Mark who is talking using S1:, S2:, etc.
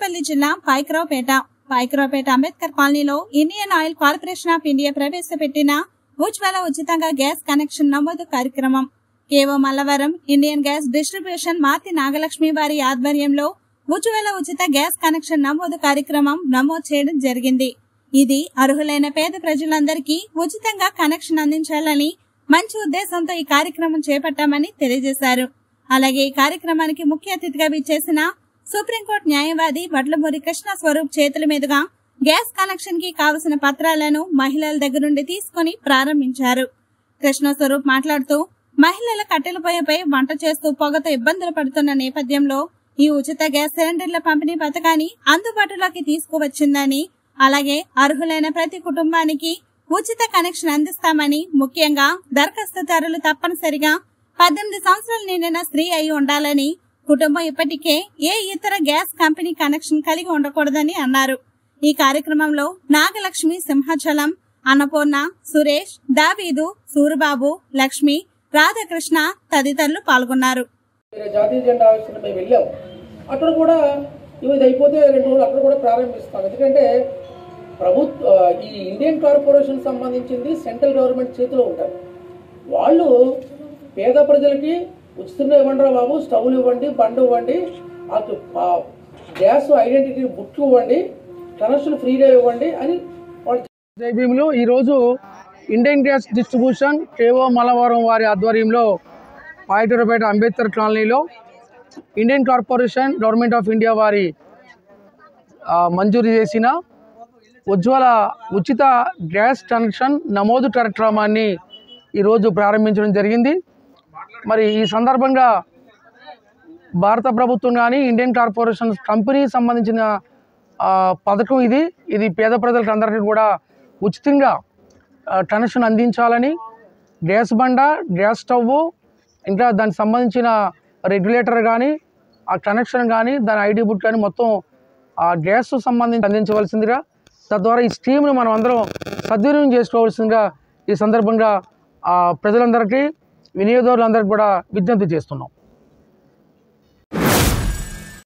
S1: అనకాపల్లి జిల్లా పాయకరావుపేట పాయకరావుపేట అంబేద్కర్ కాలనీలో Indian oil corporation of India ప్రవేశపెట్టిన ఉజ్వల ఉచితంగా గ్యాస్ కనెక్షన్ నమోదు కార్యక్రమం కేవో Mallavaram Indian gas distribution Marthi Nagalakshmi వారి ఆధ్వర్యంలో ఉజ్వల ఉచిత గ్యాస్ కనెక్షన్ నమోదు కార్యక్రమం నమోదు చేయడం జరిగింది ఇది అర్హులైన పేద ప్రజలందరికీ ఉచితంగా కనెక్షన్ అందించాలని మంచి ఉద్దేశంతో ఈ కార్యక్రమం చేపట్టామని తెలియజేశారు అలాగే ఈ కార్యక్రమానికి ముఖ్య అతిథిగా విచ్చేసిన సుప్రీంకోర్టు న్యాయవాది వడ్లమూరి కృష్ణ స్వరూప్ చేతుల మీదుగా గ్యాస్ కనెక్షన్ కి కావలసిన పత్రాలను మహిళల దగ్గర నుండి తీసుకుని ప్రారంభించారు కృష్ణ స్వరూప్ మాట్లాడుతూ మహిళల కట్టెల పొయ్యిపై వంట చేస్తూ పొగతో ఇబ్బందులు పడుతున్న నేపథ్యంలో ఈ ఉచిత గ్యాస్ సిలిండర్ల పంపిణీ పథకాన్ని అందుబాటులోకి తీసుకువచ్చిందని అలాగే అర్హులైన ప్రతి కుటుంబానికి ఉచిత కనెక్షన్ అందిస్తామని ముఖ్యంగా దరఖాస్తుదారులు తప్పనిసరిగా పద్దెనిమిది సంవత్సరాలు నిండిన స్త్రీ అయి ఉండాలని కుటుంబం ఇప్పటికే ఏ ఇతర గ్యాస్ కంపెనీ కనెక్షన్ కలిగి ఉండకూడదని అన్నారు ఈ కార్యక్రమంలో నాగలక్ష్మి సింహాచలం అన్నపూర్ణ సురేష్ దావీదు సూరిబాబు లక్ష్మి రాధాకృష్ణ తదితరులు పాల్గొన్నారు
S2: వేరే జాతీయ జెండా ఆవిష్కరణ మేము వెళ్ళాం అక్కడ కూడా ఇవి ఇది అయిపోతే రెండు రోజులు అక్కడ కూడా ప్రారంభిస్తాం ఎందుకంటే ప్రభుత్వ ఈ ఇండియన్ కార్పొరేషన్ సంబంధించింది సెంట్రల్ గవర్నమెంట్ చేతిలో ఉంటారు వాళ్ళు పేద ప్రజలకి ఉచితంగా ఇవ్వండి బాబు స్టవ్లు ఇవ్వండి బండి ఇవ్వండి మాకు ఆ గ్యాస్ ఐడెంటిటీ బుక్ ఇవ్వండి కనెక్షన్ ఫ్రీగా ఇవ్వండి అని వాళ్ళు జై భీములు ఈరోజు ఇండియన్ గ్యాస్ డిస్ట్రిబ్యూషన్ కేవో మలవరం వారి ఆధ్వర్యంలో పాయటూరుపేట అంబేద్కర్ కాలనీలో Indian corporation government of India వారి ఆ, మంజూరు చేసిన ఉజ్వల ఉచిత గ్యాస్ కనెక్షన్ నమోదు కార్యక్రమాన్ని ఈరోజు ప్రారంభించడం జరిగింది మరి ఈ సందర్భంగా భారత ప్రభుత్వం కానీ ఇండియన్ కార్పొరేషన్ కంపెనీ సంబంధించిన ఆ, పథకం ఇది ఇది పేద ప్రజలకు అందరికీ కూడా ఉచితంగా ఆ, కనెక్షన్ అందించాలని గ్యాస్ బండ గ్యాస్ స్టవ్ ఇంకా దానికి సంబంధించిన రెగ్యులేటర్ కానీ ఆ కనెక్షన్ కానీ దాని ఐడి బుక్ కానీ మొత్తం ఆ గ్యాస్ సంబంధించి అందించవలసిందిగా తద్వారా ఈ స్కీమ్ను మనం అందరం సద్వినియోగం చేసుకోవాల్సిందిగా ఈ సందర్భంగా ఆ ప్రజలందరికీ వినియోగదారులందరికీ కూడా విజ్ఞప్తి చేస్తున్నాం